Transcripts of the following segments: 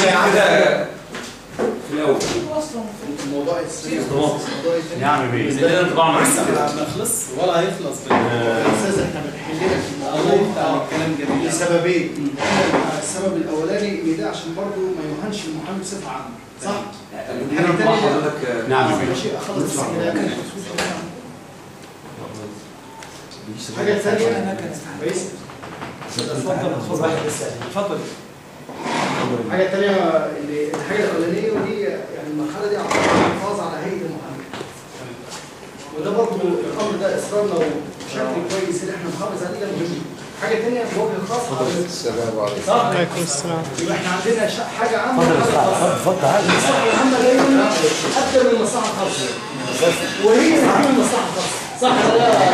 كده في الاول الموضوع السريع طبعا. الموضوع التاني. نعم بيه ده انطباع معين ما خلص ولا هيخلص اساسا احنا بنحل لك الموضوع بتاع الكلام جميل لسببين السبب الاولاني ان ده عشان برضه ما يوهنش المحامي بصفه عامه صح؟ هنا انطباع حضرتك نعم يا ماشي اخلص السجلات حاجه ثانيه كويس اتفضل الحاجه الثانيه اللي الحاجه الاولانيه ودي يعني المرحله دي اعتقد الحفاظ على هيئه المحامي وده برضه الامر ده اصرارنا وبشكل كويس ان احنا نحافظ عليه ده مهم حاجه ثانيه بوجه خاص السلام عليكم صح عليكم السلام يبقى احنا عندنا ش- حاجه عامه وحاجه خاصه المصلحه العامه دايما اكثر من المصلحه الخاصه وهي بتكون المصلحه الخاصه صح ولا لا؟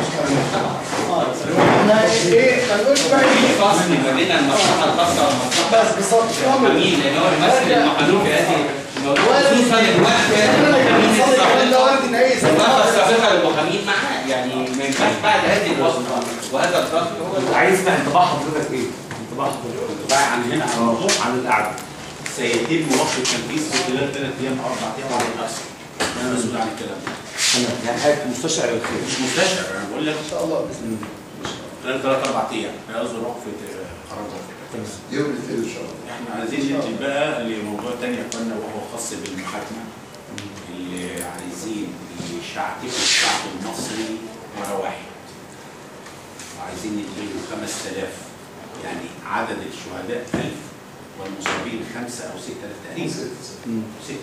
اه احنا ايه ما نقولش بقى ايه فاصل ما بين المصلحه الخاصه والمصلحه بس بالظبط الحميد لان هو يمثل المحامين في هذه الموضوع خصوصا الوقت المحامين السابقه الوقت السابقه للمحامين معاه يعني ما ينفعش بعد هذه الوصفه وهذا الضغط هو عايز اسمع انطباع حضرتك ايه؟ انطباع حضرتك انطباع عن هنا عن الموضوع عن القعده سيتم وقف التنفيذ في خلال ثلاث ايام او اربع ايام على الاكثر انا مسؤول عن الكلام ده انا يعني حضرتك مستشعر الخير مش مستشعر انا بقول لك ان شاء الله باذن الله خلال ثلاث اربع ايام هيصدر وقف قرار ده يوم الاثنين ان شاء الله احنا عايزين ننتقل بقى لموضوع تاني يا اخوانا وهو خاص بالمحاكمه اللي عايزين يشعتفوا الشعب المصري ورا واحد وعايزين يديله 5000 يعني عدد الشهداء 1000 والمصابين خمسة أو 6000 تقريبا ستة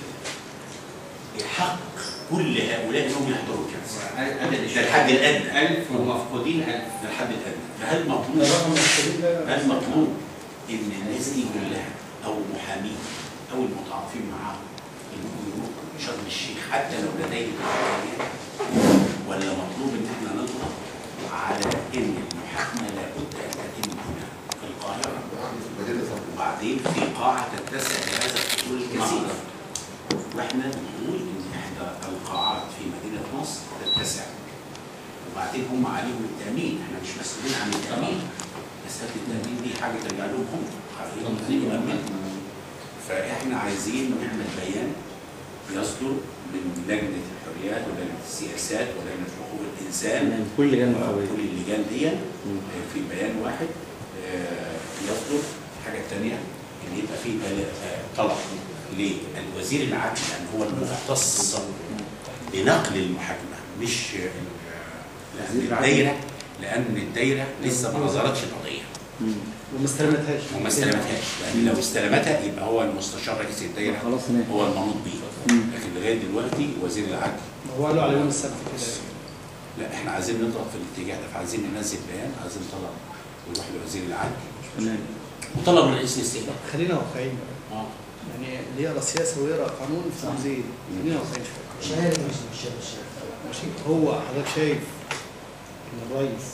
حق كل هؤلاء انهم يحضروا الجلسه ده الحد الادنى 1000 ومفقودين 1000 ده الحد الادنى فهل مطلوب هل مطلوب ان الناس دي كلها او المحامين او المتعاطفين معاهم انهم يروحوا شرم الشيخ حتى لو لديهم امكانيات ولا مطلوب ان احنا نضغط على ان المحاكمه لابد ان تتم هنا في القاهره مدينة وبعدين في قاعه تتسع لهذا الحضور الكثير واحنا بنقول ان احدى القاعات في مدينه نصر تتسع وبعدين هم عليهم التامين احنا مش مسؤولين عن التامين مساله التامين دي حاجه ترجع لهم هم عارفين يؤمنوا فاحنا عايزين نعمل بيان يصدر من لجنه الحريات ولجنه السياسات ولجنه حقوق الانسان من كل لجان محامية. كل اللجان دي آه، في بيان واحد آه، يصدر الحاجه الثانيه ان يبقى في بلا- آه، طلب للوزير العدل لان هو المختص بنقل المحاكمه مش آه، لان الدايره لان الدايره لسه ما نظرتش القضيه وما استلمتهاش وما استلمتهاش لان لو استلمتها يبقى هو المستشار رئيس الدايره خلاص هناك. هو المنوط بيه لكن لغايه دلوقتي وزير العدل هو قالوا على يوم السبت كده لا احنا عايزين نضغط في الاتجاه ده فعايزين ننزل بيان عايزين طلب يروح لوزير العدل تمام وطلب من رئيس الاستئناف خلينا واقعيين بقى. اه يعني اللي يقرا سياسه ويقرا قانون في زي خلينا واقعيين شويه شهادة مش مش مش ماشي هو حضرتك شايف ان الرئيس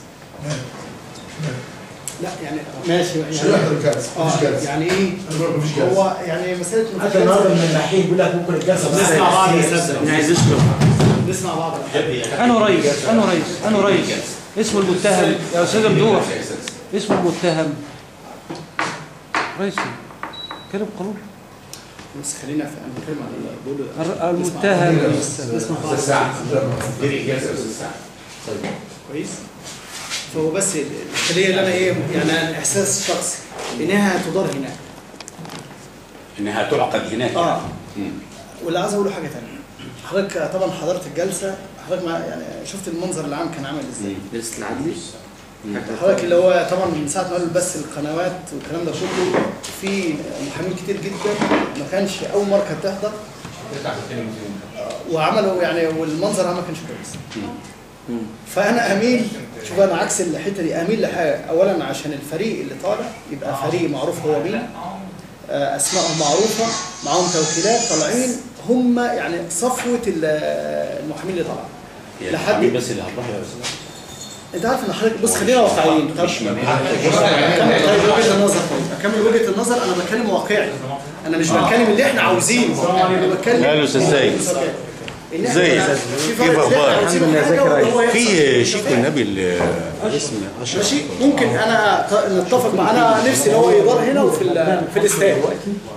لا يعني ماشي مش يعني هنحضر الجلسة اه مفيش جلسة يعني ايه أنا بقول مفيش جلسة هو يعني مساله مفيش حتى النهارده من جلسة. الناحية بيقول لك ممكن الجلسة بس نسمع بعض يا سياسة. أستاذ. عايز اسلم نسمع بعض أنا رئيس أنا رئيس أنا رئيس اسمه المتهم يا أستاذ ممدوح اسمه المتهم رئيس كلام قانون بس خلينا في انا بتكلم عن ال- بقول الر- المتهم نسمع بعض ساعة دي الجلسة بس ساعة كويس فهو بس الخليه اللي انا ايه يعني الاحساس الشخصي انها تدار هناك انها تعقد هناك اه مم. واللي عايز اقوله حاجه ثانيه حضرتك طبعا حضرت الجلسه حضرتك مع يعني شفت المنظر العام كان عامل ازاي جلسة العدلي حضرتك اللي هو طبعا من ساعه ما قالوا بس القنوات والكلام ده كله في محامين كتير جدا ما كانش اول مره كانت تحضر آه، وعملوا يعني والمنظر ما كانش كويس فانا اميل شوف انا عكس الحته دي اميل لحاجه اولا عشان الفريق اللي طالع يبقى فريق معروف هو مين آه، اسمائهم معروفه معاهم توكيلات طالعين هم يعني صفوه ال- المحامين اللي طالعه هي لحد- المحامين بس اللي هتروح يا استاذ انت عارف ان حضرتك بص خلينا واقعيين طب مش من اكمل طيب وجهه النظر طيب اكمل وجهه النظر انا بتكلم واقعي انا مش بتكلم اللي احنا عاوزينه انا بتكلم لا يا أستاذ سيد. إن إحنا ازيك؟ في كيف فرق أخبارك؟ إحنا عاوزينه الحمد لله، حاجة ذاكر وهو يحصل. في شيك والنبي اللي اسمه اشرف ماشي ممكن انا ت- نتفق مع انا نفسي ان هو يدار هنا وفي ال- في الاستاد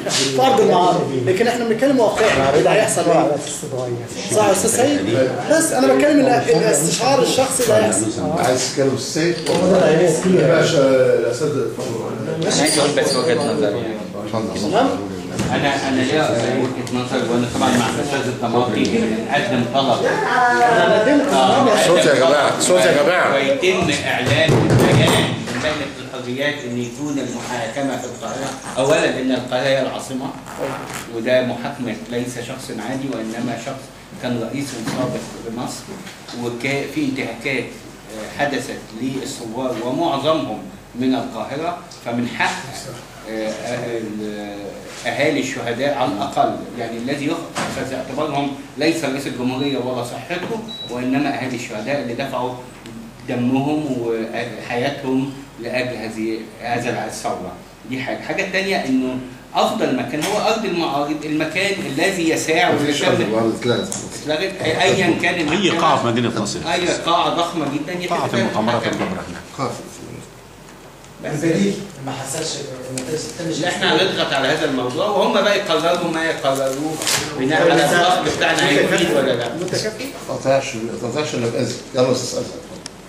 في ارض المعارض لكن احنا بنتكلم واقعي اللي هيحصل ايه صح يا استاذ سيد بس انا بتكلم ال- الاستشعار الشخصي اللي هيحصل عايز تتكلم في السيف فيها باشا الاسد اتفضل انا عايز اقول بس وجهه نظري يعني تمام انا انا ليا وجهه نظر وانا طبعا مع الاستاذ الطماطي قدم طلب انا قدمت آه، صوت يا جماعة، صوت يا جماعة. ويتم اعلان بيان من لجنه القضيات ان يكون المحاكمه في القاهره اولا ان القاهره هي العاصمه وده محاكمه ليس شخص عادي وانما شخص كان رئيس سابق لمصر وفي انتهاكات آه، حدثت للثوار ومعظمهم من القاهره فمن حق آه، آه، ال- اهالي الشهداء على الاقل يعني الذي يؤخذ اعتبارهم ليس رئيس الجمهوريه ولا صحته وانما اهالي الشهداء اللي دفعوا دمهم وحياتهم لاجل هذه هذا الثوره دي حاجه الحاجه الثانيه انه افضل مكان هو ارض المعارض المكان الذي يساع مفيش ويتم ارض الارض اتلغت اتلغت ايا كان اي المكان. قاعه في مدينه نصر اي قاعه ضخمه جدا يتم قاعه في فيها المؤتمرات المحاكمة. الكبرى هناك قاف البديل ما حسسش ما تمش احنا هنضغط على هذا الموضوع وهم بقى يقرروا ما يقرروه بناء على الضغط بتاعنا هيفيد ولا لا متكافئ ما تقطعش ما تقطعش الا باذن يلا يا استاذ أزهر.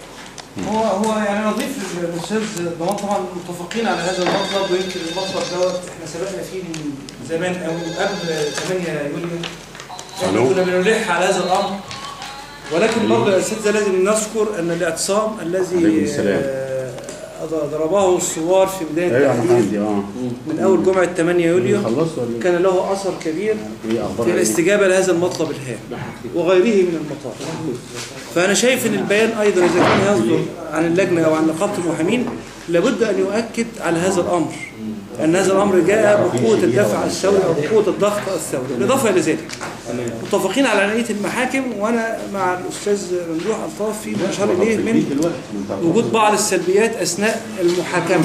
هو هو يعني نضيف الاستاذ ضمان طبعا متفقين على هذا المطلب ويمكن المطلب دوت احنا سبقنا فيه من زمان او قبل 8 يوليو احنا ألو؟ كنا بنلح على هذا الامر ولكن برضه يا اساتذه لازم نذكر ان الاعتصام الذي عليكم السلام. آه، ضربه الثوار في بدايه التحرير اه من اول جمعه 8 يوليو خلصت ولا كان له اثر كبير ايه اخبار في الاستجابه لهذا المطلب الهام وغيره من المطالب فانا شايف ان البيان ايضا اذا كان يصدر عن اللجنه او عن نقابه المحامين لابد ان يؤكد على هذا الامر ان هذا الامر جاء بقوه الدفع الثوري او بقوه الضغط الثوري بالاضافه الى ذلك متفقين على عمليه المحاكم وانا مع الاستاذ ممدوح الطاف في ما اشار اليه من وجود بعض السلبيات اثناء المحاكمه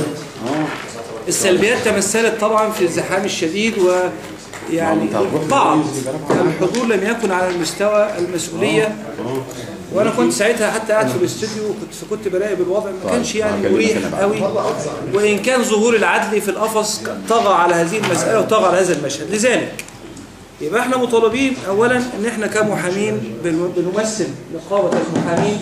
السلبيات تمثلت طبعا في الزحام الشديد و يعني بعض الحضور لم يكن على المستوى المسؤوليه وانا كنت ساعتها حتى قاعد في الاستوديو وكنت فكنت بلاقي بالوضع ما كانش يعني مريح قوي وان كان ظهور العدل في القفص طغى على هذه المساله وطغى على هذا المشهد لذلك يبقى احنا مطالبين اولا ان احنا كمحامين بن- بنمثل نقابه المحامين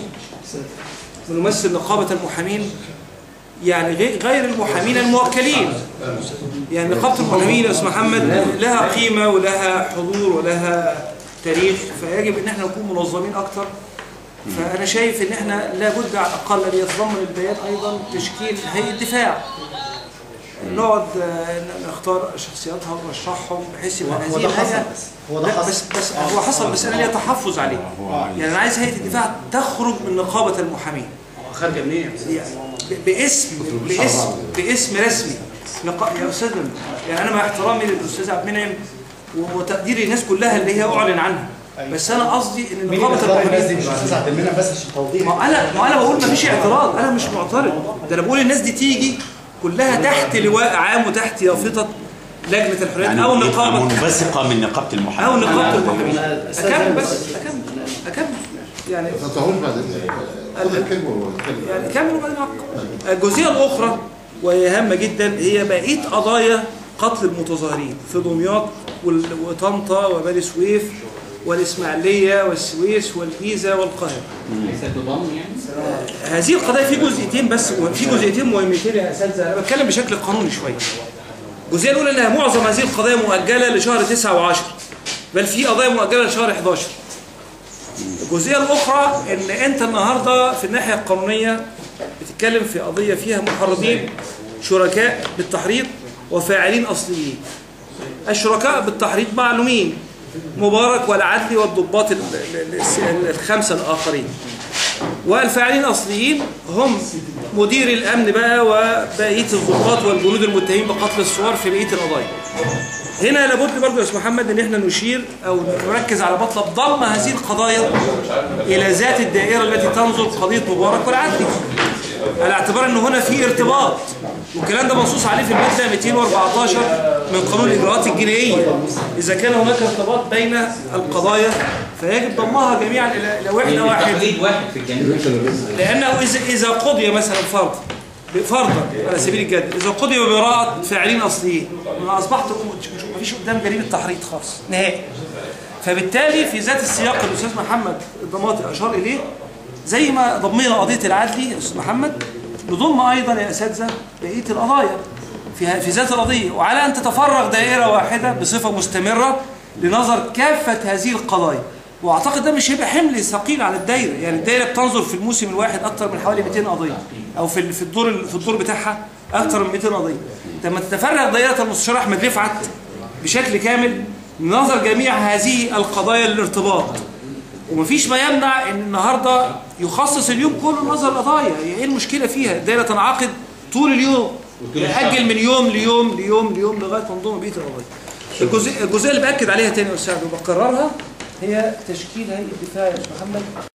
بنمثل نقابه المحامين يعني غي- غير المحامين الموكلين يعني نقابة المحامين يا أستاذ محمد لها قيمة ولها حضور ولها تاريخ فيجب ان احنا نكون منظمين اكتر فانا شايف ان احنا لابد على الاقل ان يتضمن البيان ايضا تشكيل هيئة دفاع نقعد آه، نختار شخصياتها ونرشحهم بحيث يبقى هو هذه ده حصل الهيئة بس هو ده لا حصل بس بس هو حصل بس انا ليا تحفظ عليه يعني انا عايز هيئة الدفاع تخرج من نقابة المحامين خارجه منين؟ يعني ب- باسم باسم باسم رسمي لقاء يا استاذ ممدوح، يعني انا مع احترامي للاستاذ عبد المنعم وتقديري الناس كلها اللي هي اعلن عنها بس انا قصدي ان مين نقابه اللي اختار الناس دي المحامين مش الاستاذ عبد المنعم بس عشان توضيح ما انا ما انا بقول ما فيش اعتراض انا مش معترض ده انا بقول الناس دي تيجي كلها تحت لواء عام وتحت يافطه لجنه الحريات او نقابه منبثقه من نقابه او المحامين نقابه المحامين الأستاذ اكمل عبد- بس اكمل اكمل يعني ما تطولش بعد اذنك خد الكلمه والكلمه يعني كملوا بعدين عقب. الجزئيه الاخرى وهي هامه جدا هي بقيه قضايا قتل المتظاهرين في دمياط وال- وطنطا وبني سويف والاسماعيليه والسويس والجيزه والقاهره ليس تضم يعني هذه القضايا في جزئيتين بس في جزئيتين مهمتين يا اساتذه انا بتكلم بشكل قانوني شويه الجزئيه الاولى انها معظم هذه القضايا مؤجله لشهر 9 و10 بل في قضايا مؤجله لشهر 11 الجزئيه الاخرى ان انت النهارده في الناحيه القانونيه بتتكلم في قضيه فيها محرضين شركاء بالتحريض وفاعلين اصليين الشركاء بالتحريض معلومين مبارك والعدلي والضباط ال- ال- ال- الخمسه الاخرين والفاعلين الاصليين هم مدير الامن بقى وبقيه الضباط والجنود المتهمين بقتل الثوار في بقيه القضايا. هنا لابد برضه يا استاذ محمد ان احنا نشير او نركز على مطلب ضم هذه القضايا الى ذات الدائره التي تنظر قضيه مبارك والعدلي. على اعتبار ان هنا في ارتباط والكلام ده منصوص عليه في الماده 214 من قانون الاجراءات الجنائيه اذا كان هناك ارتباط بين القضايا فيجب ضمها جميعا الى إلى وحده واحده تقليد واحد في الجنوب لأنه إذا إذا قضي مثلا فرض فرضا على سبيل الجد اذا قضي ببراءه فاعلين اصليين انا اصبحت ما فيش قدام جريمه تحريض خالص نهائي فبالتالي في ذات السياق اللي الاستاذ محمد الضماطي اشار اليه زي ما ضمينا قضيه العدلي يا استاذ محمد نضم ايضا يا اساتذه بقيه القضايا في في ذات القضيه وعلى ان تتفرغ دائره واحده بصفه مستمره لنظر كافه هذه القضايا واعتقد ده مش هيبقى حمل ثقيل على الدايره يعني الدايره بتنظر في الموسم الواحد اكثر من حوالي 200 قضيه او في في الدور في الدور بتاعها اكثر من 200 قضيه لما تتفرغ دائره المستشار احمد رفعت بشكل كامل لنظر جميع هذه القضايا للارتباط ومفيش ما يمنع ان النهارده يخصص اليوم كله لنظر القضايا هي ايه المشكله فيها الدايره تنعقد طول اليوم يأجل من يوم ليوم ليوم ليوم لغايه ما نضم بقيه القضايا الجزئيه الجزئيه اللي باكد عليها تاني يا استاذ وبكررها هي تشكيل هيئه الدفاع يا استاذ محمد